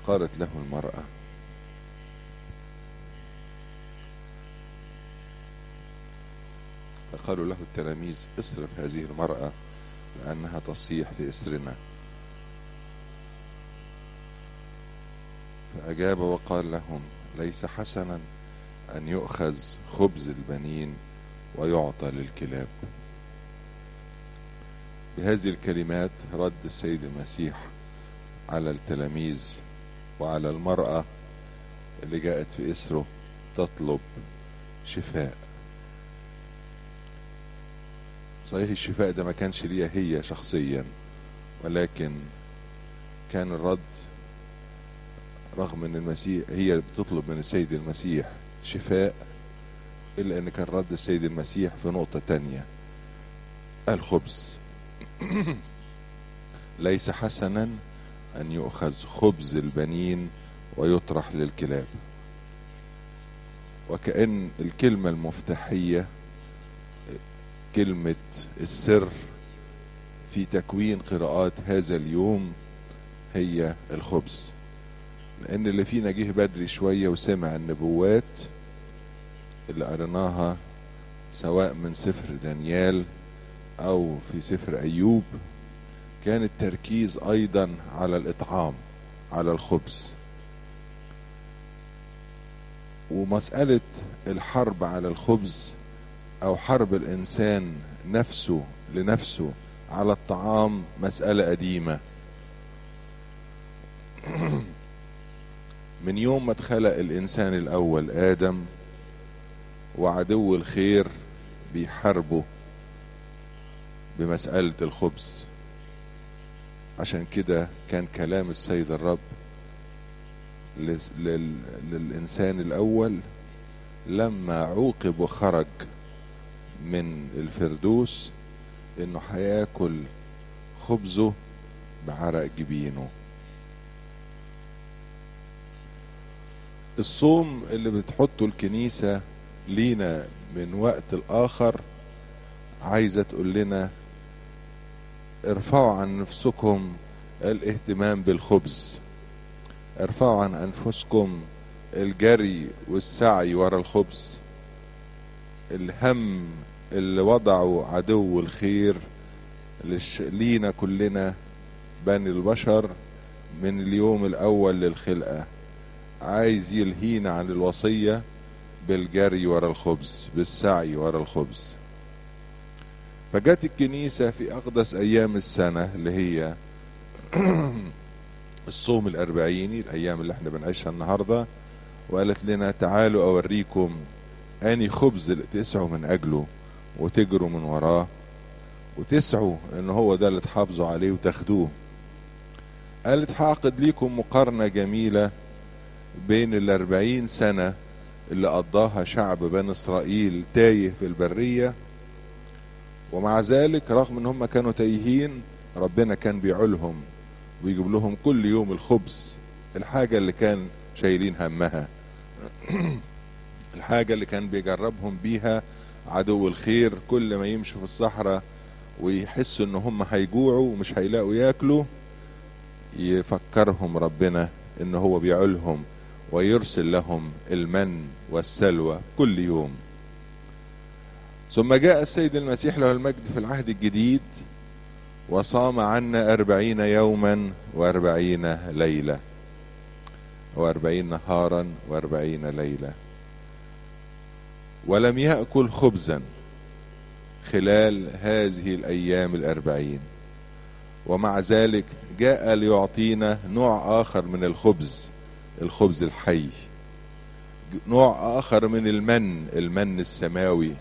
فقالت له المرأة فقالوا له التلاميذ اصرف هذه المرأة لأنها تصيح في إسرنا فأجاب وقال لهم ليس حسنا أن يؤخذ خبز البنين ويعطى للكلاب بهذه الكلمات رد السيد المسيح على التلاميذ وعلى المرأة اللي جاءت في إسره تطلب شفاء صحيح الشفاء ده ما كانش ليها هي شخصيا ولكن كان الرد رغم ان المسيح هي بتطلب من السيد المسيح شفاء الا ان كان رد السيد المسيح في نقطة تانية الخبز ليس حسنا ان يؤخذ خبز البنين ويطرح للكلاب وكأن الكلمة المفتاحية كلمة السر في تكوين قراءات هذا اليوم هي الخبز لان اللي فينا جه بدري شوية وسمع النبوات اللي قريناها سواء من سفر دانيال او في سفر ايوب كان التركيز ايضا على الاطعام على الخبز ومسألة الحرب على الخبز او حرب الانسان نفسه لنفسه على الطعام مسألة قديمة من يوم ما اتخلق الانسان الاول ادم وعدو الخير بيحاربه بمسألة الخبز عشان كده كان كلام السيد الرب للإنسان الأول لما عوقب وخرج من الفردوس انه هياكل خبزه بعرق جبينه الصوم اللي بتحطه الكنيسة لينا من وقت الآخر عايزة تقول لنا ارفعوا عن نفسكم الاهتمام بالخبز ارفعوا عن أنفسكم الجري والسعي ورا الخبز الهم اللي وضعه عدو الخير لينا كلنا بني البشر من اليوم الأول للخلقة عايز يلهينا عن الوصية بالجري ورا الخبز بالسعي ورا الخبز فجت الكنيسة في أقدس أيام السنة اللي هي الصوم الأربعيني الأيام اللي احنا بنعيشها النهاردة وقالت لنا تعالوا أوريكم أني خبز اللي تسعوا من أجله وتجروا من وراه وتسعوا ان هو ده اللي تحافظوا عليه وتاخدوه قالت هعقد ليكم مقارنة جميلة بين الاربعين سنة اللي قضاها شعب بني اسرائيل تايه في البرية ومع ذلك رغم ان هم كانوا تايهين ربنا كان بيعولهم ويجيب لهم كل يوم الخبز الحاجة اللي كان شايلين همها الحاجة اللي كان بيجربهم بيها عدو الخير كل ما يمشوا في الصحراء ويحسوا ان هم هيجوعوا ومش هيلاقوا ياكلوا يفكرهم ربنا ان هو بيعولهم ويرسل لهم المن والسلوى كل يوم ثم جاء السيد المسيح له المجد في العهد الجديد وصام عنا أربعين يوما وأربعين ليلة وأربعين نهارا وأربعين ليلة ولم يأكل خبزا خلال هذه الأيام الأربعين ومع ذلك جاء ليعطينا نوع آخر من الخبز الخبز الحي نوع آخر من المن المن السماوي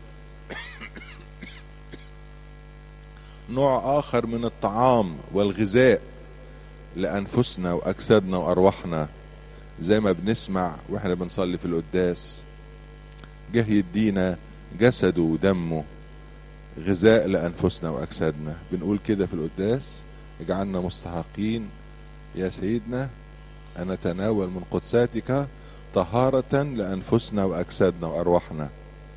نوع آخر من الطعام والغذاء لأنفسنا وأجسادنا وأرواحنا زي ما بنسمع واحنا بنصلي في القداس جه يدينا جسده ودمه غذاء لأنفسنا وأجسادنا بنقول كده في القداس اجعلنا مستحقين يا سيدنا أن نتناول من قدساتك طهارة لأنفسنا وأجسادنا وأرواحنا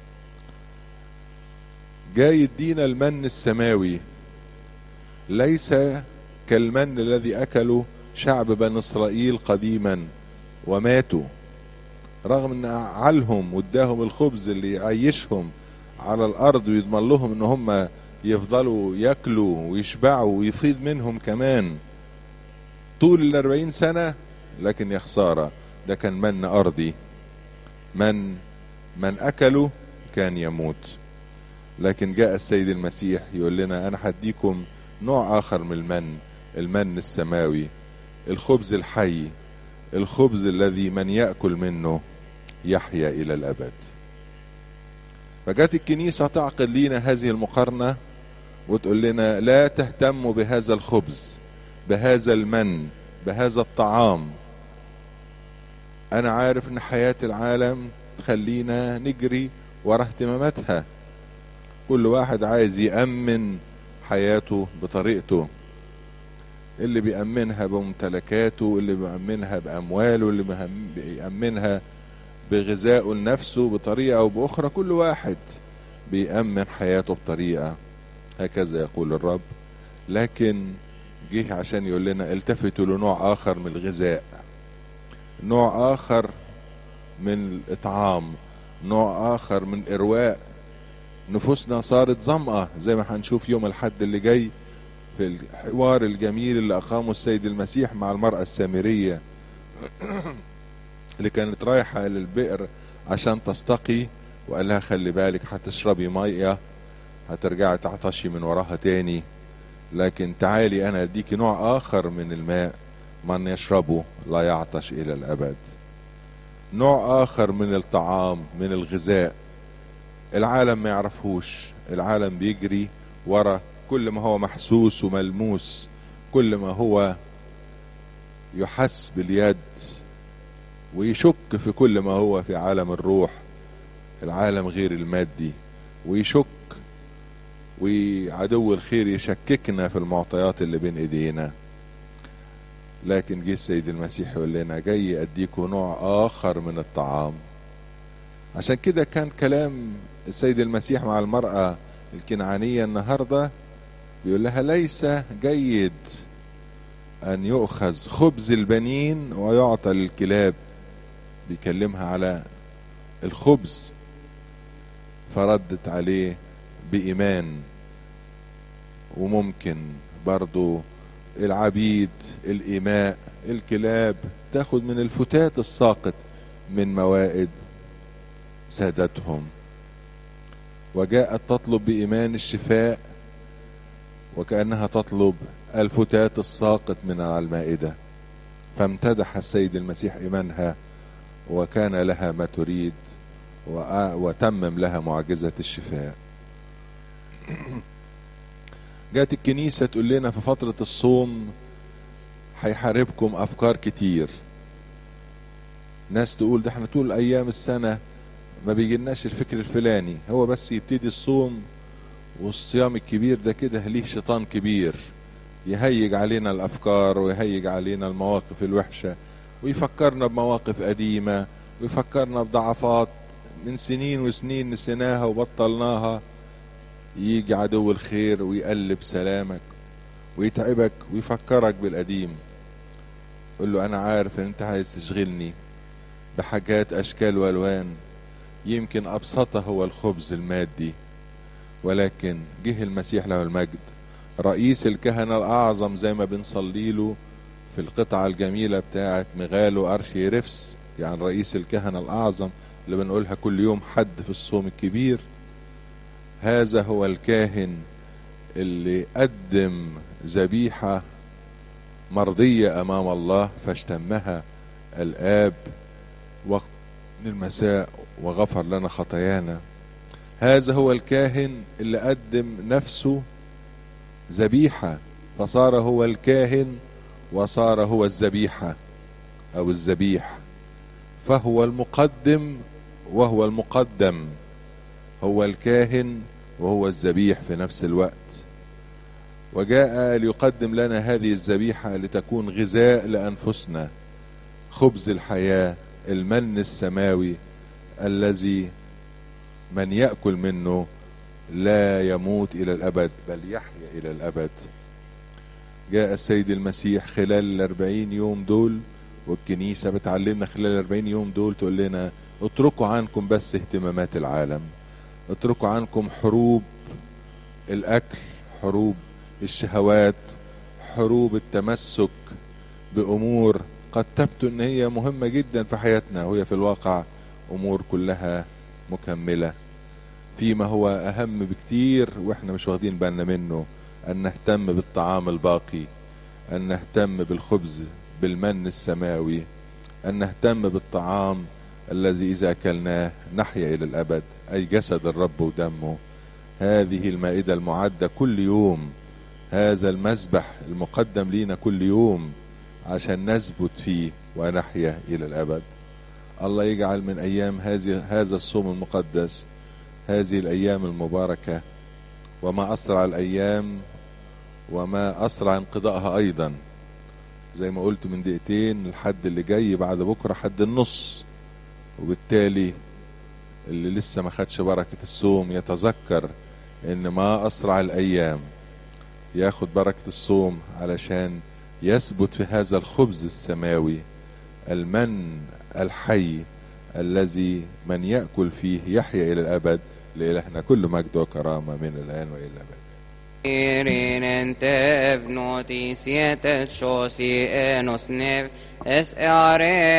جاي يدينا المن السماوي ليس كالمن الذي أكله شعب بني اسرائيل قديما وماتوا رغم ان عالهم واداهم الخبز اللي يعيشهم على الارض ويضمن لهم ان هم يفضلوا ياكلوا ويشبعوا ويفيض منهم كمان طول الاربعين سنة لكن يا خسارة ده كان من ارضي من من اكله كان يموت لكن جاء السيد المسيح يقول لنا انا هديكم نوع اخر من المن المن السماوي الخبز الحي الخبز الذي من ياكل منه يحيا الى الابد فجت الكنيسه تعقد لنا هذه المقارنه وتقول لنا لا تهتموا بهذا الخبز بهذا المن بهذا الطعام انا عارف ان حياه العالم تخلينا نجري ورا اهتماماتها كل واحد عايز يأمن حياته بطريقته اللي بيأمنها بممتلكاته اللي بيأمنها بأمواله اللي بيأمنها بغذائه لنفسه بطريقة أو بأخرى كل واحد بيأمن حياته بطريقة هكذا يقول الرب لكن جه عشان يقول لنا التفتوا لنوع آخر من الغذاء نوع آخر من الإطعام نوع آخر من إرواء نفوسنا صارت ظمأة زي ما هنشوف يوم الحد اللي جاي في الحوار الجميل اللي أقامه السيد المسيح مع المرأة السامرية اللي كانت رايحة للبئر عشان تستقي وقال لها خلي بالك هتشربي مية هترجعي تعطشي من وراها تاني لكن تعالي انا اديكي نوع اخر من الماء من يشربه لا يعطش الى الابد نوع اخر من الطعام من الغذاء العالم ما يعرفهوش العالم بيجري ورا كل ما هو محسوس وملموس كل ما هو يحس باليد ويشك في كل ما هو في عالم الروح العالم غير المادي ويشك وعدو الخير يشككنا في المعطيات اللي بين ايدينا لكن جه السيد المسيح يقول لنا جاي اديكوا نوع اخر من الطعام عشان كده كان كلام السيد المسيح مع المرأة الكنعانية النهاردة بيقول لها ليس جيد ان يؤخذ خبز البنين ويعطى للكلاب بيكلمها على الخبز فردت عليه بإيمان وممكن برضو العبيد الإماء الكلاب تاخد من الفتات الساقط من موائد سادتهم وجاءت تطلب بإيمان الشفاء وكأنها تطلب الفتات الساقط من على المائدة فامتدح السيد المسيح إيمانها وكان لها ما تريد وتمم لها معجزة الشفاء جات الكنيسة تقول لنا في فترة الصوم هيحاربكم أفكار كتير ناس تقول ده احنا طول أيام السنة ما بيجيلناش الفكر الفلاني هو بس يبتدي الصوم والصيام الكبير ده كده ليه شيطان كبير يهيج علينا الأفكار ويهيج علينا المواقف الوحشة ويفكرنا بمواقف قديمة ويفكرنا بضعفات من سنين وسنين نسيناها وبطلناها يجي عدو الخير ويقلب سلامك ويتعبك ويفكرك بالقديم قل له انا عارف ان انت عايز تشغلني بحاجات اشكال والوان يمكن ابسطها هو الخبز المادي ولكن جه المسيح له المجد رئيس الكهنة الاعظم زي ما بنصلي له في القطعة الجميلة بتاعت مغالو ارشي رفس يعني رئيس الكهنة الاعظم اللي بنقولها كل يوم حد في الصوم الكبير هذا هو الكاهن اللي قدم ذبيحة مرضية امام الله فاشتمها الاب وقت المساء وغفر لنا خطايانا هذا هو الكاهن اللي قدم نفسه ذبيحة فصار هو الكاهن وصار هو الذبيحة او الذبيح فهو المقدم وهو المقدم هو الكاهن وهو الذبيح في نفس الوقت وجاء ليقدم لنا هذه الذبيحة لتكون غذاء لأنفسنا خبز الحياة المن السماوي الذي من يأكل منه لا يموت إلى الأبد بل يحيا إلى الأبد جاء السيد المسيح خلال الأربعين يوم دول والكنيسة بتعلمنا خلال الأربعين يوم دول تقول لنا اتركوا عنكم بس اهتمامات العالم اتركوا عنكم حروب الأكل حروب الشهوات حروب التمسك بأمور قد تبدو ان هي مهمة جدا في حياتنا وهي في الواقع امور كلها مكملة فيما هو اهم بكتير واحنا مش واخدين بالنا منه ان نهتم بالطعام الباقي ان نهتم بالخبز بالمن السماوي ان نهتم بالطعام الذي اذا اكلناه نحيا الى الابد اي جسد الرب ودمه هذه المائدة المعدة كل يوم هذا المسبح المقدم لينا كل يوم عشان نثبت فيه ونحيا الى الابد الله يجعل من ايام هذه هذا الصوم المقدس هذه الايام المباركه وما اسرع الايام وما اسرع انقضائها ايضا زي ما قلت من دقيقتين الحد اللي جاي بعد بكره حد النص وبالتالي اللي لسه ما خدش بركه الصوم يتذكر ان ما اسرع الايام ياخد بركه الصوم علشان يثبت في هذا الخبز السماوي المن الحي الذي من يأكل فيه يحيا إلى الأبد لإلهنا كل مجد وكرامة من الآن وإلى الأبد Irinen tev notis ietet šos ienos nev es are